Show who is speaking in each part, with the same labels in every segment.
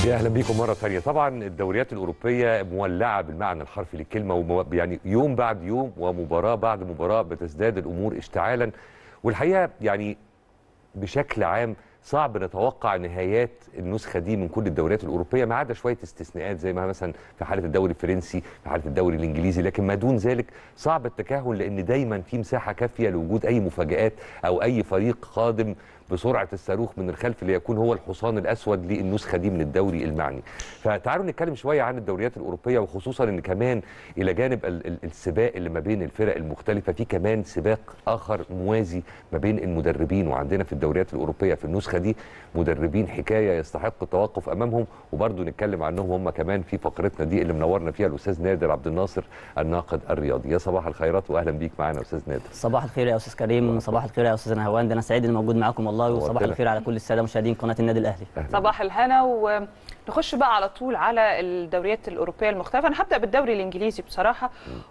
Speaker 1: يا اهلا بيكم مره ثانيه طبعا الدوريات الاوروبيه مولعه بالمعنى الحرفي للكلمه ومو... يعني يوم بعد يوم ومباراه بعد مباراه بتزداد الامور اشتعالا والحقيقه يعني بشكل عام صعب نتوقع نهايات النسخه دي من كل الدوريات الاوروبيه ما عدا شويه استثناءات زي ما مثلا في حاله الدوري الفرنسي في حاله الدوري الانجليزي لكن ما دون ذلك صعب التكهن لان دايما في مساحه كافيه لوجود اي مفاجات او اي فريق قادم بسرعه الصاروخ من الخلف ليكون هو الحصان الاسود للنسخه دي من الدوري المعني فتعالوا نتكلم شويه عن الدوريات الاوروبيه وخصوصا ان كمان الى جانب ال- ال- السباق اللي ما بين الفرق المختلفه في كمان سباق اخر موازي ما بين المدربين وعندنا في الدوريات الاوروبيه في النسخه دي مدربين حكايه يستحق التوقف امامهم وبرضه نتكلم عنهم هم كمان في فقرتنا دي اللي منورنا فيها الاستاذ نادر عبد الناصر الناقد الرياضي يا صباح الخيرات واهلا بيك معانا استاذ نادر
Speaker 2: صباح الخير يا استاذ كريم صباح الخير يا استاذ نهواند انا سعيد اني موجود معاكم والله وصباح
Speaker 1: نورتنا.
Speaker 2: الخير على كل الساده مشاهدين قناه النادي الاهلي
Speaker 1: أهلاً.
Speaker 3: صباح الهنا ونخش بقى على طول على الدوريات الاوروبيه المختلفه انا هبدا بالدوري الانجليزي بصراحه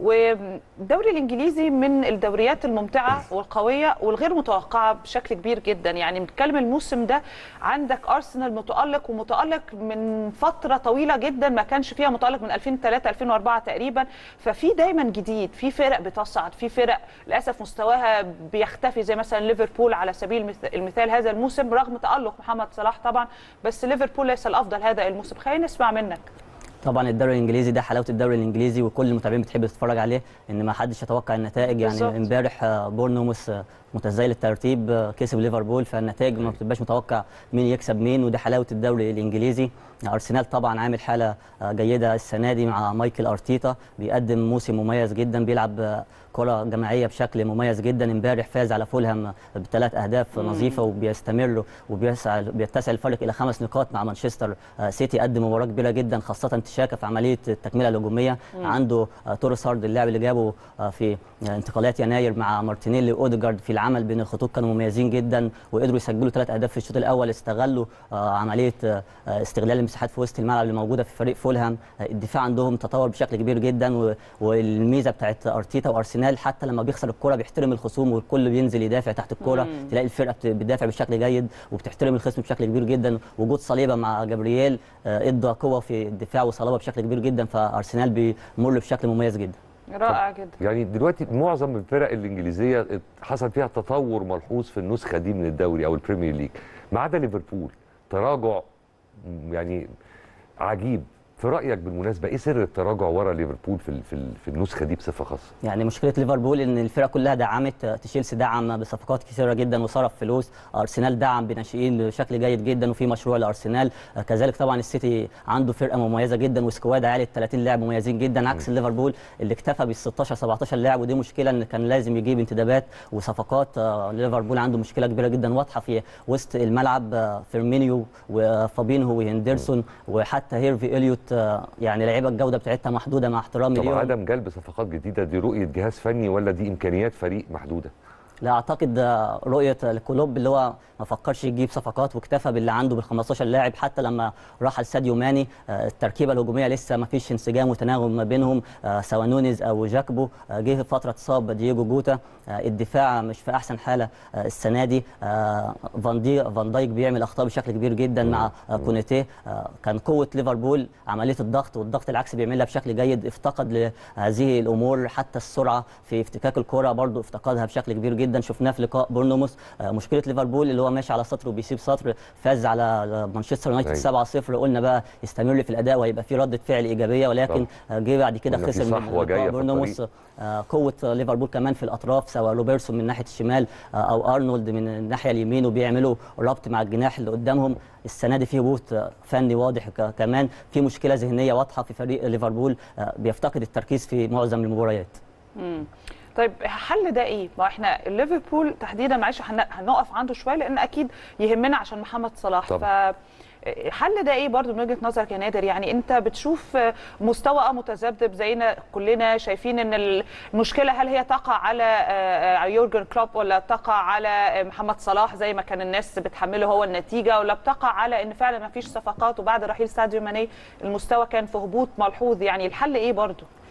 Speaker 3: والدوري الانجليزي من الدوريات الممتعه والقويه والغير متوقعه بشكل كبير جدا يعني بنتكلم الموسم ده عندك ارسنال متالق ومتالق من فتره طويله جدا ما كانش فيها متالق من 2003 2004 تقريبا ففي دايما جديد في فرق بتصعد في فرق للاسف مستواها بيختفي زي مثلا ليفربول على سبيل المث- المثال هذا الموسم رغم تالق محمد صلاح طبعا بس ليفربول ليس الافضل هذا الموسم خلينا نسمع منك
Speaker 2: طبعا الدوري الانجليزي ده حلاوه الدوري الانجليزي وكل المتابعين بتحب تتفرج عليه ان ما حدش يتوقع النتائج يعني
Speaker 3: بالظبط.
Speaker 2: امبارح آه، بورنموث آه، متزايل الترتيب آه، كسب ليفربول فالنتائج ما بتبقاش متوقع مين يكسب مين وده حلاوه الدوري الانجليزي ارسنال طبعا عامل حاله آه، جيده السنه دي مع مايكل ارتيتا بيقدم موسم مميز جدا بيلعب آه، كره جماعيه بشكل مميز جدا امبارح فاز على فولهام بثلاث اهداف نظيفه وبيستمر وبيسعى بيتسع الفرق الى خمس نقاط مع مانشستر آه، سيتي قدم مباراه كبيره جدا خاصه تشاكا في عمليه التكمله الهجوميه عنده آه، توريسارد اللاعب اللي جابه آه، في آه، انتقالات يناير مع مارتينيلي واوديجارد في العمل بين الخطوط كانوا مميزين جدا وقدروا يسجلوا ثلاث اهداف في الشوط الاول استغلوا آه، عمليه آه، آه، استغلال المساحات في وسط الملعب اللي موجوده في فريق فولهام آه، الدفاع عندهم تطور بشكل كبير جدا و- والميزه بتاعت ارتيتا وارسنال حتى لما بيخسر الكره بيحترم الخصوم والكل بينزل يدافع تحت الكره تلاقي الفرقه بت- بتدافع بشكل جيد وبتحترم الخصم بشكل كبير جدا وجود صليبه مع جابرييل آه، ادى قوه في الدفاع وصلابه بشكل كبير جدا فارسنال بيمر بشكل مميز جدا
Speaker 3: رائع جدا
Speaker 1: يعني دلوقتي معظم الفرق الانجليزيه حصل فيها تطور ملحوظ في النسخه دي من الدوري او البريمير ليج ما عدا ليفربول تراجع م- يعني عجيب في رايك بالمناسبه ايه سر التراجع ورا ليفربول في ال- في ال- في النسخه دي بصفه خاصه
Speaker 2: يعني مشكله ليفربول ان الفرقه كلها دعمت تشيلسي دعم بصفقات كثيره جدا وصرف فلوس ارسنال دعم بناشئين بشكل جيد جدا وفي مشروع لارسنال آه، كذلك طبعا السيتي عنده فرقه مميزه جدا وسكواد عالي 30 لاعب مميزين جدا عكس ليفربول اللي اكتفى بال 16 17 لاعب ودي مشكله ان كان لازم يجيب انتدابات وصفقات آه، ليفربول عنده مشكله كبيره جدا واضحه في وسط الملعب آه، فيرمينيو وفابينهو وهندرسون وحتى هيرفي اليوت آه، يعني لعيبه الجوده بتاعتها محدوده مع احترامي
Speaker 1: طب
Speaker 2: ليهم
Speaker 1: عدم جلب صفقات جديده دي رؤيه جهاز فني ولا دي امكانيات فريق محدوده
Speaker 2: لا اعتقد آه، رؤيه الكلوب اللي هو ما فكرش يجيب صفقات واكتفى باللي عنده بال 15 لاعب حتى لما راح لساديو ماني آه، التركيبه الهجوميه لسه ما فيش انسجام وتناغم ما بينهم آه، سواء نونيز او جاكبو آه، جه في فتره اتصاب دييجو جوتا آه، الدفاع مش في احسن حاله آه، السنه دي آه، فان دي فان دايك بيعمل اخطاء بشكل كبير جدا مع آه، كونيتيه آه، كان قوه ليفربول عمليه الضغط والضغط العكسي بيعملها بشكل جيد افتقد لهذه الامور حتى السرعه في افتكاك الكره برضو افتقدها بشكل كبير جدا شفناه في لقاء بورنموث آه، مشكله ليفربول اللي هو ماشي على سطر وبيسيب سطر فاز على مانشستر يونايتد
Speaker 1: أيوة.
Speaker 2: 7-0 قلنا بقى يستمر في الاداء وهيبقى في رده فعل ايجابيه ولكن آه، جه بعد كده
Speaker 1: قلنا في
Speaker 2: خسر من
Speaker 1: صحوة جاية
Speaker 2: لقاء
Speaker 1: في
Speaker 2: بورنموث
Speaker 1: الطريق.
Speaker 2: آه، قوه ليفربول كمان في الاطراف سواء روبرتسون من ناحيه الشمال آه، او ارنولد من الناحيه اليمين وبيعملوا ربط مع الجناح اللي قدامهم السنه دي في هبوط آه، فني واضح ك- كمان في مشكله ذهنيه واضحه في فريق ليفربول آه، بيفتقد التركيز في معظم المباريات
Speaker 3: مم. طيب حل ده ايه؟ ما احنا ليفربول تحديدا معلش هن- هنقف عنده شويه لان اكيد يهمنا عشان محمد صلاح ف
Speaker 1: طبعا.
Speaker 3: حل ده ايه برضو من وجهه نظرك يا نادر يعني انت بتشوف مستوى اه متذبذب زينا كلنا شايفين ان المشكله هل هي تقع على آه، يورجن كلوب ولا تقع على محمد صلاح زي ما كان الناس بتحمله هو النتيجه ولا بتقع على ان فعلا ما فيش صفقات وبعد رحيل ساديو ماني المستوى كان في هبوط ملحوظ يعني الحل ايه برضو؟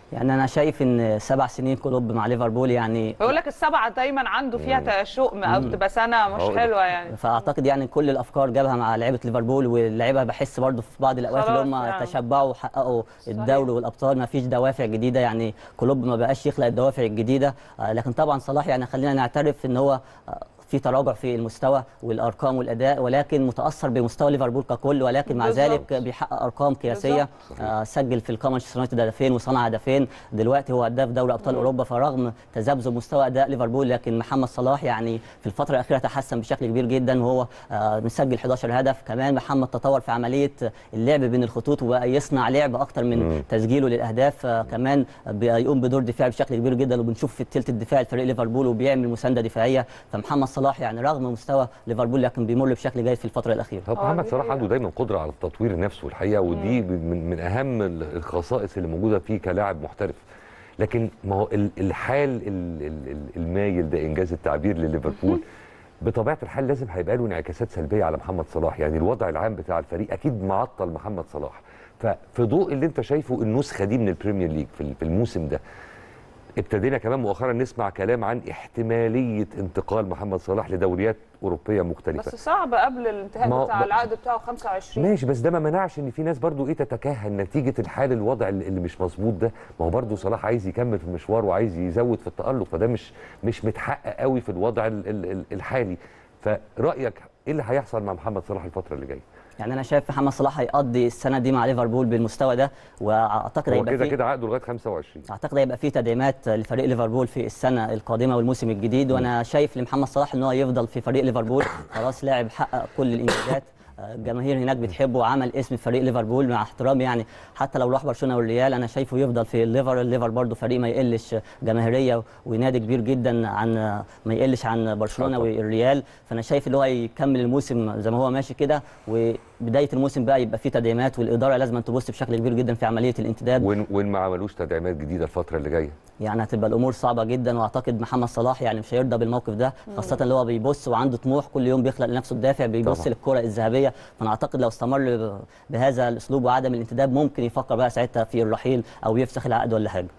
Speaker 2: يعني انا شايف ان سبع سنين كلوب مع ليفربول يعني
Speaker 3: بيقول لك السبعه دايما عنده فيها شؤم او تبقى سنه مش
Speaker 1: هو-
Speaker 3: حلوه يعني
Speaker 2: فاعتقد يعني كل الافكار جابها مع لعيبه ليفربول واللعيبه بحس برضو في بعض الاوقات اللي
Speaker 3: خلاص
Speaker 2: هم
Speaker 3: يعني.
Speaker 2: تشبعوا وحققوا
Speaker 3: صحيح.
Speaker 2: الدوري والابطال ما فيش دوافع جديده يعني كلوب ما بقاش يخلق الدوافع الجديده آه، لكن طبعا صلاح يعني خلينا نعترف ان هو آه، في تراجع في المستوى والارقام والاداء ولكن متاثر بمستوى ليفربول ككل ولكن مع
Speaker 3: بالظبط.
Speaker 2: ذلك بيحقق ارقام قياسيه آه، سجل في الكومانشستر يونايتد هدفين وصنع هدفين دلوقتي هو هداف دوري ابطال اوروبا فرغم تذبذب مستوى اداء ليفربول لكن محمد صلاح يعني في الفتره الاخيره تحسن بشكل كبير جدا وهو آه، مسجل 11 هدف كمان محمد تطور في عمليه اللعب بين الخطوط وبقى يصنع لعب اكتر من تسجيله للاهداف آه، كمان بقى يقوم بدور دفاعي بشكل كبير جدا وبنشوف في الثلث الدفاعي لفريق ليفربول وبيعمل مسانده دفاعيه فمحمد صلاح يعني رغم مستوى ليفربول لكن بيمر بشكل جيد في الفتره الاخيره
Speaker 1: هو
Speaker 3: آه،
Speaker 1: محمد
Speaker 3: دي
Speaker 1: صلاح
Speaker 3: حقيقة.
Speaker 1: عنده دايما قدره على التطوير نفسه الحقيقه ودي من, من اهم الخصائص اللي موجوده فيه كلاعب محترف لكن ما هو ال- الحال ال- ال- ال- المايل ده انجاز التعبير لليفربول بطبيعه الحال لازم هيبقى له انعكاسات سلبيه على محمد صلاح يعني الوضع العام بتاع الفريق اكيد معطل محمد صلاح ففي ضوء اللي انت شايفه النسخه دي من البريمير ليج في ال- في الموسم ده ابتدينا كمان مؤخرا نسمع كلام عن احتماليه انتقال محمد صلاح لدوريات اوروبيه مختلفه
Speaker 3: بس صعب قبل الانتهاء
Speaker 1: ما هو-
Speaker 3: بتاع العقد بتاعه 25
Speaker 1: ماشي بس ده ما منعش ان في ناس برضو ايه تتكهن نتيجه الحال الوضع اللي اللي مش مظبوط ده ما هو برضو صلاح عايز يكمل في المشوار وعايز يزود في التالق فده مش مش متحقق قوي في الوضع ال- ال- ال- الحالي فرايك ايه اللي هيحصل مع محمد صلاح الفتره اللي جايه
Speaker 2: يعني انا شايف محمد صلاح هيقضي السنه دي مع ليفربول بالمستوى ده واعتقد
Speaker 1: هو
Speaker 2: هيبقى
Speaker 1: كده
Speaker 2: فيه
Speaker 1: كده عقده لغايه 25
Speaker 2: اعتقد هيبقى في تدعيمات لفريق ليفربول في السنه القادمه والموسم الجديد وانا شايف لمحمد صلاح ان هو يفضل في فريق ليفربول خلاص لاعب حقق كل الانجازات آه، الجماهير هناك بتحبه وعمل اسم في فريق ليفربول مع احترامي يعني حتى لو راح برشلونه والريال انا شايفه يفضل في الليفر الليفر برضه فريق ما يقلش جماهيريه ونادي كبير جدا عن ما يقلش عن برشلونه
Speaker 1: طبعاً.
Speaker 2: والريال فانا شايف اللي هو يكمل الموسم زي ما هو ماشي كده وبدايه الموسم بقى يبقى فيه تدعيمات والاداره لازم تبص بشكل كبير جدا في عمليه الانتداب
Speaker 1: وين وين ما عملوش تدعيمات جديده الفتره اللي جايه
Speaker 2: يعني هتبقى الامور صعبه جدا واعتقد محمد صلاح يعني مش هيرضى بالموقف ده خاصه اللي هو بيبص وعنده طموح كل يوم بيخلق لنفسه الدافع بيبص
Speaker 1: طبعاً.
Speaker 2: للكره الذهبيه فانا اعتقد لو استمر ب- بهذا الاسلوب وعدم الانتداب ممكن يفكر بقى ساعتها في الرحيل او يفسخ العقد ولا حاجه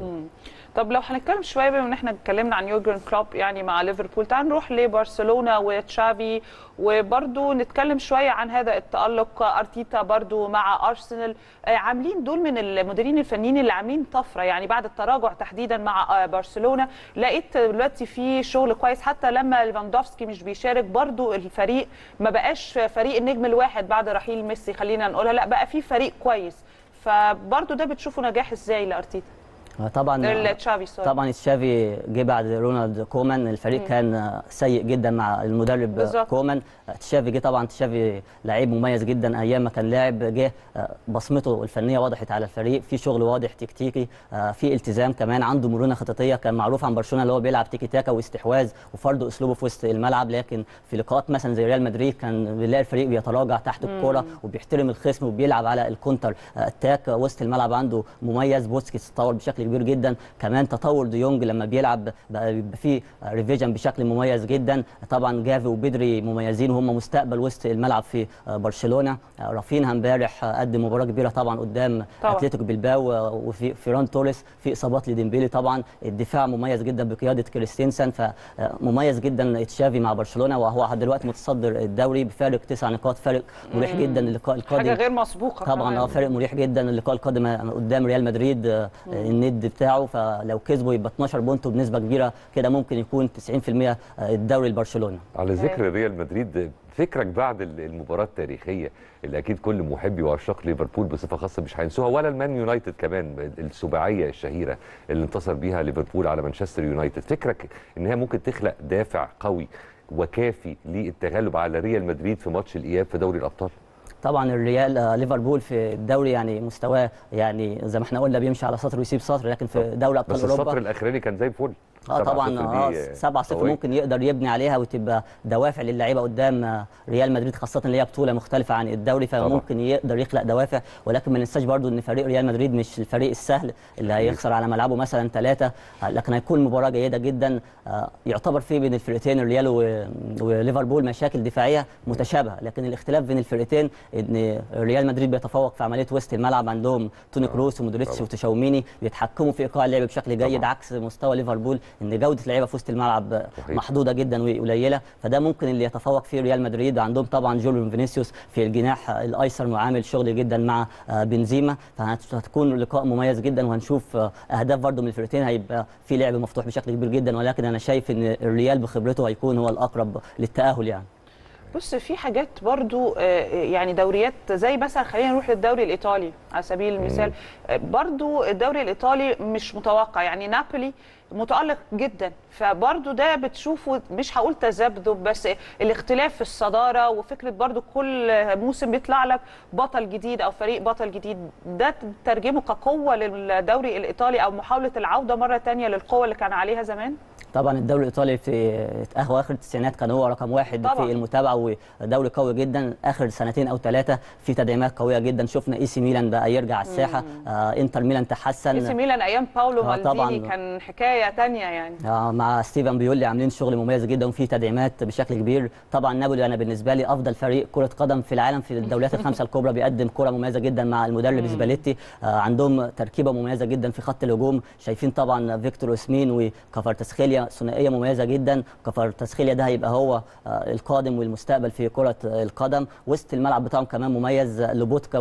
Speaker 3: طب لو هنتكلم شويه بما ان احنا اتكلمنا عن يورجن كلوب يعني مع ليفربول تعال نروح لبرشلونه وتشافي وبرضو نتكلم شويه عن هذا التالق ارتيتا برضو مع ارسنال آه، عاملين دول من المديرين الفنيين اللي عاملين طفره يعني بعد التراجع تحديدا مع آه، برشلونه لقيت دلوقتي في شغل كويس حتى لما ليفاندوفسكي مش بيشارك برضو الفريق ما بقاش فريق النجم الواحد بعد رحيل ميسي خلينا نقولها لا بقى في فريق كويس فبرضو ده بتشوفوا نجاح ازاي لارتيتا
Speaker 2: طبعا
Speaker 3: تشافي سوري
Speaker 2: طبعا تشافي جه بعد رونالد كومان الفريق كان سيء جدا مع المدرب
Speaker 3: بالظبط.
Speaker 2: كومان تشافي جه طبعا تشافي لعيب مميز جدا ايام ما كان لاعب جه بصمته الفنيه وضحت على الفريق في شغل واضح تكتيكي في التزام كمان عنده مرونه خططيه كان معروف عن برشلونه اللي هو بيلعب تيكي تاكا واستحواذ وفرض اسلوبه في وسط الملعب لكن في لقاءات مثلا زي ريال مدريد كان بنلاقي الفريق بيتراجع تحت الكره وبيحترم الخصم وبيلعب على الكونتر اتاك وسط الملعب عنده مميز بوسكيتس تطور بشكل كبير جدا كمان تطور ديونج لما بيلعب بقى بيبقى فيه ريفيجن بشكل مميز جدا طبعا جافي وبدري مميزين وهم مستقبل وسط الملعب في برشلونه رافينها امبارح قدم مباراه كبيره طبعا قدام
Speaker 3: طبعاً.
Speaker 2: اتلتيكو بلباو وفي فيران توريس في اصابات لديمبيلي طبعا الدفاع مميز جدا بقياده كريستنسن فمميز جدا تشافي مع برشلونه وهو دلوقتي متصدر الدوري بفارق تسع نقاط فارق مريح جدا اللقاء القادم
Speaker 3: حاجه غير مسبوقه
Speaker 2: طبعا
Speaker 3: كمان.
Speaker 2: اه فارق مريح جدا اللقاء القادم قدام ريال مدريد آه، الند بتاعه فلو كسبوا يبقى 12 بونت وبنسبه كبيره كده ممكن يكون 90% الدوري لبرشلونه
Speaker 1: على ذكر ريال مدريد فكرك بعد المباراه التاريخيه اللي اكيد كل محبي وعشاق ليفربول بصفه خاصه مش هينسوها ولا المان يونايتد كمان السباعيه الشهيره اللي انتصر بيها ليفربول على مانشستر يونايتد فكرك ان هي ممكن تخلق دافع قوي وكافي للتغلب على ريال مدريد في ماتش الاياب في دوري الابطال
Speaker 2: طبعا الريال آه، ليفربول في الدوري يعني مستواه يعني زي ما احنا قلنا بيمشي على سطر ويسيب سطر لكن في دوري ابطال
Speaker 1: بس
Speaker 2: اوروبا
Speaker 1: السطر الاخراني كان زي الفل
Speaker 2: اه
Speaker 1: 7-0
Speaker 2: طبعا اه
Speaker 1: دي
Speaker 2: 7 0
Speaker 1: قوية.
Speaker 2: ممكن يقدر يبني عليها وتبقى دوافع للعيبه قدام آه، ريال مدريد خاصه اللي هي بطوله مختلفه عن الدوري فممكن يقدر يخلق دوافع ولكن ما ننساش برضو ان فريق ريال مدريد مش الفريق السهل اللي هيخسر على ملعبه مثلا ثلاثه لكن هيكون مباراه جيده جدا آه، يعتبر في بين الفرقتين الريال و- وليفربول مشاكل دفاعيه متشابهه لكن الاختلاف بين الفرقتين ان ريال مدريد بيتفوق في عمليه وسط الملعب عندهم توني كروس ومودريتش
Speaker 1: طبعا.
Speaker 2: وتشاوميني بيتحكموا في ايقاع اللعب بشكل جيد
Speaker 1: طبعا.
Speaker 2: عكس مستوى ليفربول ان جوده اللعيبه في وسط الملعب
Speaker 1: صحيح.
Speaker 2: محدوده جدا وقليله فده ممكن اللي يتفوق فيه ريال مدريد عندهم طبعا جوليان فينيسيوس في الجناح الايسر وعامل شغل جدا مع آه، بنزيما فهتكون لقاء مميز جدا وهنشوف آه، اهداف برضو من الفرقتين هيبقى في لعب مفتوح بشكل كبير جدا ولكن انا شايف ان الريال بخبرته هيكون هو الاقرب للتاهل يعني
Speaker 3: بص في حاجات برضو آه، يعني دوريات زي مثلا خلينا نروح للدوري الايطالي على سبيل المثال آه، برضو الدوري الايطالي مش متوقع يعني نابولي متالق جدا فبرضو ده بتشوفه مش هقول تذبذب بس الاختلاف في الصداره وفكره برضو كل موسم بيطلع لك بطل جديد او فريق بطل جديد ده ترجمه كقوه للدوري الايطالي او محاوله العوده مره تانية للقوه اللي كان عليها زمان
Speaker 2: طبعا الدوري الايطالي في اخر التسعينات كان هو رقم واحد
Speaker 3: طبعاً.
Speaker 2: في المتابعه ودوري قوي جدا اخر سنتين او ثلاثه في تدعيمات قويه جدا شفنا اي سي ميلان بقى يرجع الساحه آه انتر ميلان تحسن
Speaker 3: اي سي ميلان ايام باولو
Speaker 2: آه، طبعاً.
Speaker 3: مالديني كان حكايه تانية يعني
Speaker 2: آه، مع ستيفن بيولي عاملين شغل مميز جدا وفي تدعيمات بشكل كبير طبعا نابولي انا بالنسبه لي افضل فريق كره قدم في العالم في الدوريات الخمسه الكبرى بيقدم كره مميزه جدا مع المدرب سباليتي آه، عندهم تركيبه مميزه جدا في خط الهجوم شايفين طبعا فيكتور اوسمين وكفارتسخيليا ثنائيه مميزه جدا كفارتسخيليا ده هيبقى هو آه، القادم والمستقبل في كره آه، القدم وسط الملعب بتاعهم كمان مميز لوبوتكا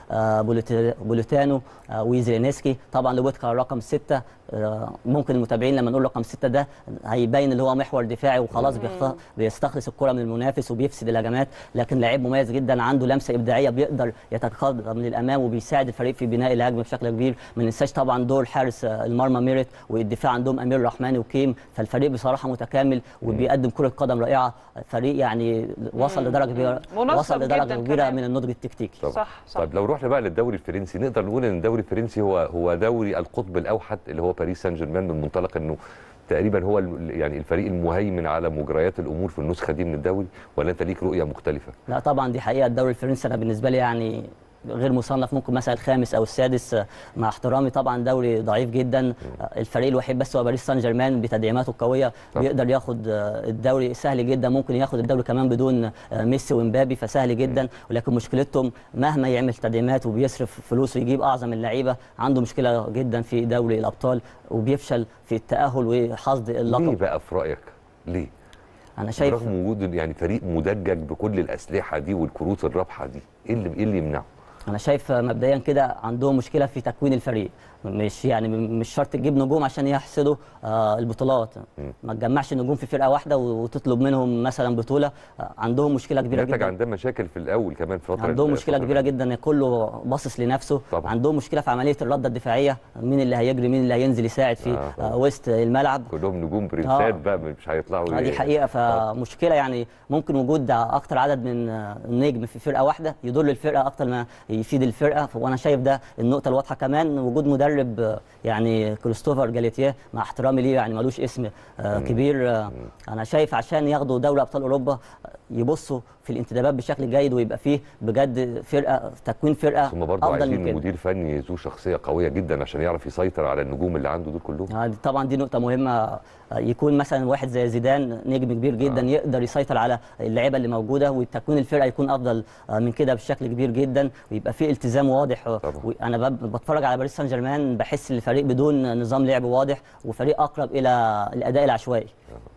Speaker 2: وبوليتانو وزيلينسكي طبعا لوبوتكا رقم ستة آه، ممكن المتابعين لما نقول رقم ستة ده هيبين اللي هو محور دفاعي وخلاص بيخت- بيستخلص الكره من المنافس وبيفسد الهجمات لكن لعيب مميز جدا عنده لمسه ابداعيه بيقدر يتقدم للامام وبيساعد الفريق في بناء الهجمه بشكل كبير ما ننساش طبعا دور حارس آه، المرمى ميرت والدفاع عندهم امير الرحمن وكيم فالفريق بصراحه متكامل وبيقدم كره قدم رائعه فريق يعني وصل لدرجه كبيره
Speaker 3: منظم
Speaker 2: وصل
Speaker 3: جداً
Speaker 2: لدرجه كبيره
Speaker 3: كمان.
Speaker 2: من النضج التكتيكي
Speaker 1: طبعا.
Speaker 3: صح صح
Speaker 1: طيب لو رحنا بقى للدوري الفرنسي نقدر نقول ان الدوري الفرنسي هو هو دوري القطب الاوحد اللي هو باريس سان جيرمان من منطلق انه تقريبا هو ال- يعني الفريق المهيمن على مجريات الامور في النسخه دي من الدوري ولا انت ليك رؤيه مختلفه؟
Speaker 2: لا طبعا دي حقيقه الدوري الفرنسي انا بالنسبه لي يعني غير مصنف ممكن مثلا الخامس او السادس آه، مع احترامي طبعا دوري ضعيف جدا آه، الفريق الوحيد بس هو باريس سان جيرمان بتدعيماته القويه
Speaker 1: طبعا.
Speaker 2: بيقدر ياخد آه، الدوري سهل جدا ممكن ياخد الدوري كمان بدون آه، ميسي ومبابي فسهل جدا ولكن مشكلتهم مهما يعمل تدعيمات وبيصرف فلوس ويجيب اعظم اللعيبه عنده مشكله جدا في دوري الابطال وبيفشل في التاهل وحصد
Speaker 1: ليه
Speaker 2: اللقب
Speaker 1: بقى في رايك؟ ليه؟
Speaker 2: انا شايف
Speaker 1: رغم وجود يعني فريق مدجج بكل الاسلحه دي والكروت الرابحه دي ايه اللي ايه اللي يمنعه؟
Speaker 2: انا شايف مبدئيا كده عندهم مشكله في تكوين الفريق مش يعني مش شرط تجيب نجوم عشان يحصدوا آه البطولات ما تجمعش نجوم في فرقه واحده وتطلب منهم مثلا بطوله آه عندهم مشكله كبيره
Speaker 1: نتج
Speaker 2: جدا
Speaker 1: عندهم مشاكل في الاول كمان في فتره
Speaker 2: عندهم مشكله
Speaker 1: الفترة
Speaker 2: كبيره جدا كله باصص لنفسه
Speaker 1: طبعا.
Speaker 2: عندهم مشكله في عمليه الرده الدفاعيه مين اللي هيجري مين اللي هينزل يساعد في
Speaker 1: آه.
Speaker 2: آه وسط الملعب
Speaker 1: كلهم نجوم برنسات
Speaker 2: آه.
Speaker 1: بقى مش هيطلعوا
Speaker 2: آه دي
Speaker 1: ي-
Speaker 2: حقيقه
Speaker 1: آه.
Speaker 2: فمشكله يعني ممكن وجود اكتر عدد من آه، نجم في فرقه واحده يضر الفرقه اكتر ما يفيد الفرقه وانا شايف ده النقطه الواضحه كمان وجود مدرب آه، يعني كريستوفر جاليتيه مع احترامي ليه يعني ملوش اسم آه، كبير آه، انا شايف عشان ياخدوا دوري ابطال اوروبا آه، يبصوا في الانتدابات بشكل جيد ويبقى فيه بجد فرقه تكوين فرقه
Speaker 1: ثم برضه
Speaker 2: افضل من
Speaker 1: عايزين
Speaker 2: كده
Speaker 1: مدير فني ذو شخصيه قويه جدا عشان يعرف يسيطر على النجوم اللي عنده دول كلهم
Speaker 2: آه، دي طبعا دي نقطة مهمة آه، يكون مثلا واحد زي زيدان نجم كبير جدا
Speaker 1: آه.
Speaker 2: آه. يقدر يسيطر على اللعيبة اللي موجودة وتكوين الفرقة يكون أفضل آه، من كده بشكل كبير جدا ويبقى في التزام واضح آه،
Speaker 1: طبعا.
Speaker 2: وأنا بب- بتفرج على باريس سان جيرمان بحس ان الفريق بدون نظام لعب واضح وفريق أقرب إلى الأداء العشوائي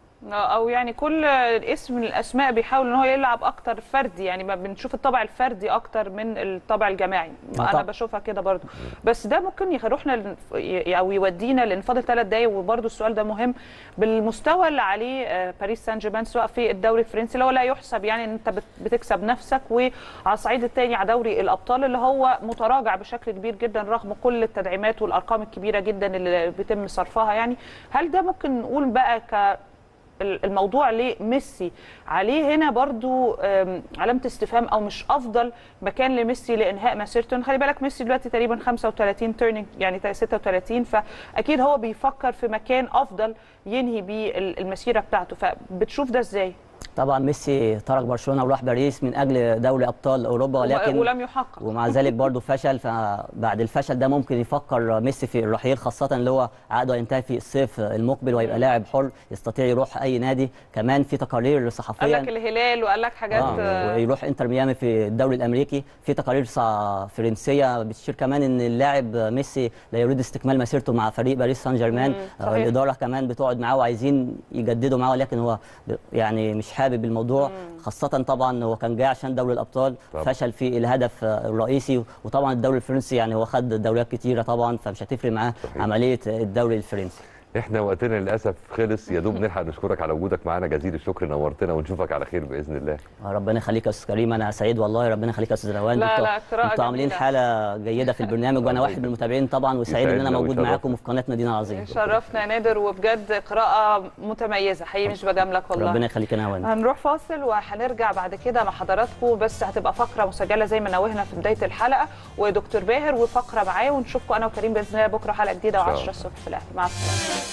Speaker 3: او يعني كل اسم من الاسماء بيحاول ان هو يلعب اكتر فردي يعني ما بنشوف الطابع الفردي اكتر من الطابع الجماعي انا
Speaker 2: طبعا.
Speaker 3: بشوفها كده برضو بس ده ممكن يروحنا لن- ي- او يودينا لان فاضل ثلاث دقايق وبرضو السؤال ده مهم بالمستوى اللي عليه آه، باريس سان جيرمان سواء في الدوري الفرنسي اللي هو لا يحسب يعني ان انت بت- بتكسب نفسك وعلى الصعيد الثاني على دوري الابطال اللي هو متراجع بشكل كبير جدا رغم كل التدعيمات والارقام الكبيره جدا اللي بيتم صرفها يعني هل ده ممكن نقول بقى ك ال- الموضوع لميسي عليه هنا برضو آم، علامه استفهام او مش افضل مكان لميسي لانهاء مسيرته خلي بالك ميسي دلوقتي تقريبا 35 تيرنينج يعني 36 فاكيد هو بيفكر في مكان افضل ينهي بيه ال- المسيره بتاعته فبتشوف ده ازاي
Speaker 2: طبعا ميسي ترك برشلونه وراح باريس من اجل دوري ابطال اوروبا ولكن
Speaker 3: ولم يحقق
Speaker 2: ومع ذلك برضه فشل فبعد الفشل ده ممكن يفكر ميسي في الرحيل خاصة اللي هو عقده هينتهي في الصيف المقبل وهيبقى لاعب حر يستطيع يروح أي نادي كمان في تقارير
Speaker 3: قال
Speaker 2: صحفية
Speaker 3: لك الهلال وقال لك حاجات
Speaker 2: آه
Speaker 3: آه،
Speaker 2: ويروح انتر ميامي في الدوري الامريكي في تقارير صع- فرنسيه بتشير كمان ان اللاعب ميسي لا يريد استكمال مسيرته مع فريق باريس سان جيرمان
Speaker 3: مم،
Speaker 2: آه،
Speaker 3: صحيح.
Speaker 2: الاداره كمان بتقعد معاه وعايزين يجددوا معاه ولكن هو ب- يعني مش حابب الموضوع خاصه طبعا هو كان جاي عشان دوري الابطال
Speaker 1: طبعا.
Speaker 2: فشل في الهدف آه، الرئيسي وطبعا الدوري الفرنسي يعني هو خد دوريات كتيره طبعا فمش هتفرق معاه
Speaker 1: صحيح.
Speaker 2: عمليه الدوري الفرنسي
Speaker 1: احنا وقتنا للاسف خلص يا دوب نلحق نشكرك على وجودك معانا جزيل الشكر نورتنا ونشوفك على خير باذن الله
Speaker 2: ربنا يخليك يا استاذ كريم انا سعيد والله ربنا يخليك يا استاذ روان
Speaker 3: لا،
Speaker 2: انتوا-
Speaker 3: لا، قراءة
Speaker 2: انتوا عاملين
Speaker 3: جميلة.
Speaker 2: حاله جيده في البرنامج وانا
Speaker 1: الله
Speaker 2: واحد من المتابعين طبعا وسعيد ان انا
Speaker 1: يسعدنا
Speaker 2: موجود
Speaker 1: ويشرفنا.
Speaker 2: معاكم في قناه مدينه العظيم
Speaker 3: شرفنا يا نادر وبجد قراءة متميزة حقيقي مش بجاملك والله
Speaker 2: ربنا يخليك انا وانت
Speaker 3: هنروح فاصل وهنرجع بعد كده مع حضراتكم بس هتبقى فقرة مسجلة زي ما نوهنا في بداية الحلقة ودكتور باهر وفقرة معاه ونشوفكم أنا وكريم بإذن الله بكرة حلقة جديدة
Speaker 1: إن شاء
Speaker 3: و10
Speaker 1: الله.
Speaker 3: الصبح في الأهلي مع السلامة